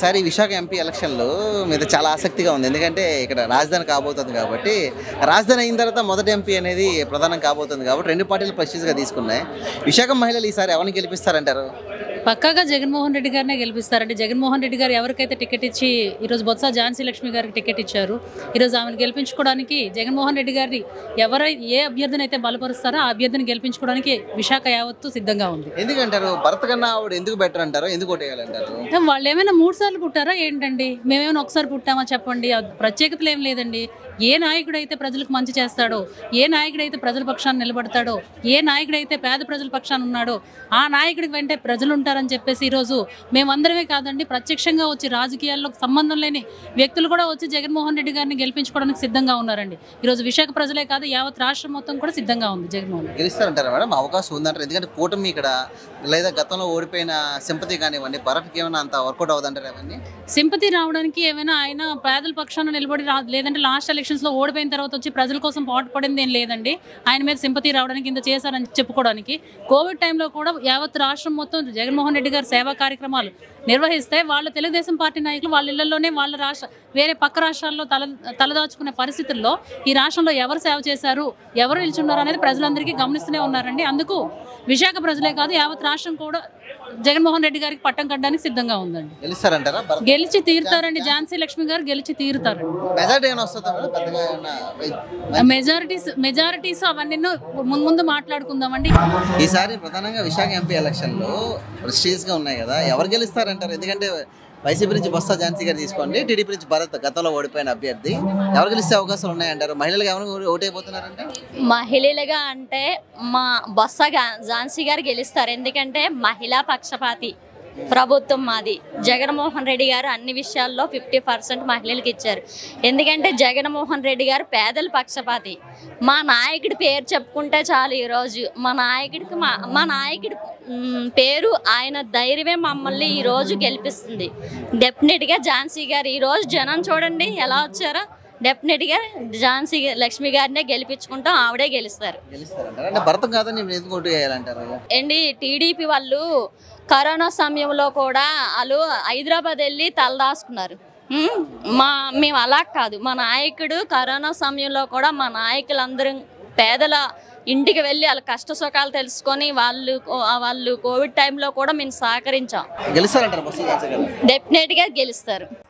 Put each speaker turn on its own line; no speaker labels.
ఈసారి విశాఖ ఎంపీ ఎలక్షన్లో మీద చాలా ఆసక్తిగా ఉంది ఎందుకంటే ఇక్కడ రాజధాని కాబోతుంది కాబట్టి రాజధాని అయిన తర్వాత మొదటి ఎంపీ అనేది ప్రధానం కాబోతుంది కాబట్టి రెండు పార్టీలు ప్రెస్టీజ్గా తీసుకున్నాయి విశాఖ మహిళలు ఈసారి ఎవరిని గెలిపిస్తారంటారు
పక్కాగా జగన్మోహన్ రెడ్డి గారినే గెలిపిస్తారంటే జగన్మోహన్ రెడ్డి గారు ఎవరికైతే టికెట్ ఇచ్చి ఈరోజు బొత్స ఝాన్సీ లక్ష్మి గారికి టికెట్ ఇచ్చారు ఈరోజు ఆమెను గెలిపించుకోవడానికి జగన్మోహన్ రెడ్డి గారిని ఎవరై ఏ అభ్యర్థిని అయితే బలపరుస్తారో ఆ అభ్యర్థిని గెలిపించుకోవడానికి విశాఖ యావత్తు సిద్ధంగా ఉంది
ఎందుకంటారు భరత్ కన్నా ఆవిడ ఎందుకు బెటర్ అంటారు ఎందుకు ఓటేయాలంటారు
అంటే వాళ్ళు ఏమైనా మూడు సార్లు పుట్టారా ఏంటండి మేమేమైనా ఒకసారి పుట్టామా చెప్పండి ఆ ప్రత్యేకతలు ఏం లేదండి ఏ నాయకుడైతే ప్రజలకు మంచి చేస్తాడో ఏ నాయకుడైతే ప్రజల పక్షాన్ని నిలబడతాడో ఏ నాయకుడైతే పేద ప్రజల పక్షాన ఉన్నాడో ఆ నాయకుడికి వెంటే ప్రజలు ఉంటారని చెప్పేసి ఈరోజు మేమందరమే కాదండి ప్రత్యక్షంగా వచ్చి రాజకీయాల్లో సంబంధం లేని వ్యక్తులు కూడా వచ్చి జగన్మోహన్ రెడ్డి గారిని గెలిపించుకోవడానికి సిద్ధంగా ఉన్నారండి ఈరోజు విశాఖ ప్రజలే కాదు యావత్ రాష్ట్రం మొత్తం కూడా సిద్ధంగా ఉంది జగన్మోహన్ రెడ్డి
గెలుస్తారంటారా మేడం అవకాశం ఉందంటారు ఎందుకంటే కూటమి ఇక్కడ లేదా గతంలో ఓడిపోయిన సింపతి కానివ్వండి భరత్కి ఏమైనా అంత వర్కౌట్ అవుతుంటారు అవన్నీ
సింపతి రావడానికి ఏమైనా ఆయన పేదల పక్షాన నిలబడి రా లేదంటే లాస్ట్ ఎలక్షన్స్లో ఓడిపోయిన తర్వాత వచ్చి ప్రజల కోసం పాటుపడింది ఏం లేదండి ఆయన మీద సింపతి రావడానికి ఇంత చేశారని చెప్పుకోవడానికి కోవిడ్ టైంలో కూడా యావత్ రాష్ట్రం మొత్తం జగన్మోహన్ రెడ్డి గారి సేవా కార్యక్రమాలు నిర్వహిస్తే వాళ్ళ తెలుగుదేశం పార్టీ నాయకులు వాళ్ళ ఇళ్లలోనే వాళ్ళ రాష్ట్ర వేరే పక్క రాష్ట్రాల్లో తల తలదాచుకునే పరిస్థితుల్లో ఈ రాష్ట్రంలో ఎవరు సేవ చేశారు ఎవరు నిల్చున్నారు అనేది ప్రజలందరికీ గమనిస్తూనే ఉన్నారండి అందుకు విశాఖ ప్రజలే కాదు యావత్ రాష్ట్రం కూడా జగన్మోహన్ రెడ్డి గారికి పట్టం కట్టడానికి సిద్ధంగా ఉందండి
గెలుస్తారంటారా భరత్
గెలిచి తీరుతారండి ఝాన్సీ లక్ష్మి గారు గెలిచి తీరుతారండి
మెజార్టీ ఏమైనా వస్తుందా మేడం పెద్దగా ఏమైనా
మెజారిటీస్ మెజారిటీస్ అవన్నీ ముందు ముందు మాట్లాడుకుందామండి
ఈసారి ప్రధానంగా విశాఖ ఎంపీ ఎలక్షన్లో ప్రెస్టీజ్గా ఉన్నాయి కదా ఎవరు గెలుస్తారంటారు ఎందుకంటే వైసీపీ నుంచి బొత్స ఝాన్సీ గారు తీసుకోండి టీడీపీ నుంచి భరత్ గతంలో ఓడిపోయిన అభ్యర్థి ఎవరు గెలిస్తే అవకాశాలు ఉన్నాయంటారు మహిళలకు ఎవరు ఓటైపోతున్నారంటే
మహిళలుగా అంటే మా బొత్స గా- ఝాన్సీ గారు గెలుస్తారు ఎందుకంటే మహిళా పక్షపాతి ప్రభుత్వం మాది జగన్మోహన్ రెడ్డి గారు అన్ని విషయాల్లో ఫిఫ్టీ పర్సెంట్ మహిళలకు ఇచ్చారు ఎందుకంటే జగన్మోహన్ రెడ్డి గారు పేదల పక్షపాతి మా నాయకుడి పేరు చెప్పుకుంటే చాలు ఈరోజు మా నాయకుడికి మా మా నాయకుడి మ్, పేరు ఆయన ధైర్యమే మమ్మల్ని ఈరోజు గెలిపిస్తుంది డెఫినెట్గా ఝాన్సీ గారు ఈరోజు జనం చూడండి ఎలా వచ్చారో డెఫినెట్గా ఝాన్సీ గా- లక్ష్మి గారినే గెలిపించుకుంటాం ఆవిడే గెలుస్తారు
గెలుస్తారంటారు అంటే భరత్ కాదని మీరు ఎందుకు ఓటు వేయాలంటారు
అండి టీడీపీ వాళ్ళు కరోనా సమయంలో కూడా వాళ్ళు హైదరాబాద్ వెళ్ళి తలదాచుకున్నారు ఉమ్, మా మేము అలా కాదు మా నాయకుడు కరోనా సమయంలో కూడా మా నాయకులందరం పేదల ఇంటికి వెళ్ళి వాళ్ళ కష్ట సుఖాలు తెలుసుకొని వాళ్ళు వాళ్ళు కోవిడ్ టైంలో కూడా మేము సహకరించాం
గెలుస్తారంటారు బొత్స ఝాన్సీ గారు
డెఫినెట్గా గెలుస్తారు